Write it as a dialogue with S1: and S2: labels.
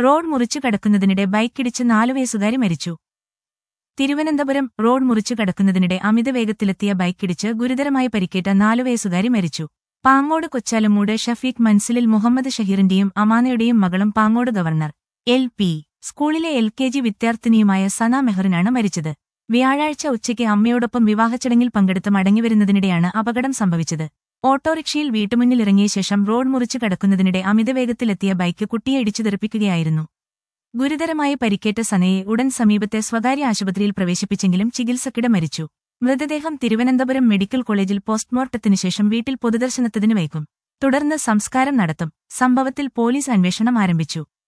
S1: road മുറിച്ചു കടക്കുന്നതിനിടെ ബൈക്കിടിച്ച് നാലു വയസ്സുകാരി മരിച്ചു തിരുവനന്തപുരം റോഡ് മുറിച്ചു കടക്കുന്നതിനിടെ അമിത വേഗത്തിലെത്തിയ ബൈക്കിടിച്ച് ഗുരുതരമായി പരിക്കേറ്റ നാലു വയസ്സുകാരി മരിച്ചു പാങ്ങോട് കൊച്ചാലമ്മൂട് ഷഫീഖ് മൻസിലിൽ മുഹമ്മദ് ഷഹീറിന്റെയും അമാനയുടെയും മകളും പാങ്ങോട് ഗവർണർ എൽ പി സ്കൂളിലെ എൽ കെ ജി വിദ്യാർത്ഥിനിയുമായ സന മെഹറിനാണ് മരിച്ചത് വ്യാഴാഴ്ച ഉച്ചയ്ക്ക് അമ്മയോടൊപ്പം വിവാഹച്ചടങ്ങിൽ പങ്കെടുത്ത് മടങ്ങിവരുന്നതിനിടെയാണ് അപകടം സംഭവിച്ചത് ഓട്ടോറിക്ഷയിൽ വീട്ടുമുന്നിലിറങ്ങിയ ശേഷം റോഡ് മുറിച്ചു കടക്കുന്നതിനിടെ അമിതവേഗത്തിലെത്തിയ ബൈക്ക് കുട്ടിയെ ഇടിച്ചു തെറിപ്പിക്കുകയായിരുന്നു ഗുരുതരമായി പരിക്കേറ്റ സനയെ ഉടൻ സമീപത്തെ സ്വകാര്യ ആശുപത്രിയിൽ പ്രവേശിപ്പിച്ചെങ്കിലും ചികിത്സക്കിടെ മരിച്ചു മൃതദേഹം തിരുവനന്തപുരം മെഡിക്കൽ കോളേജിൽ പോസ്റ്റ്മോർട്ടത്തിനു ശേഷം വീട്ടിൽ പൊതുദർശനത്തിന് വയ്ക്കും തുടർന്ന് സംസ്കാരം നടത്തും സംഭവത്തിൽ പോലീസ് അന്വേഷണം ആരംഭിച്ചു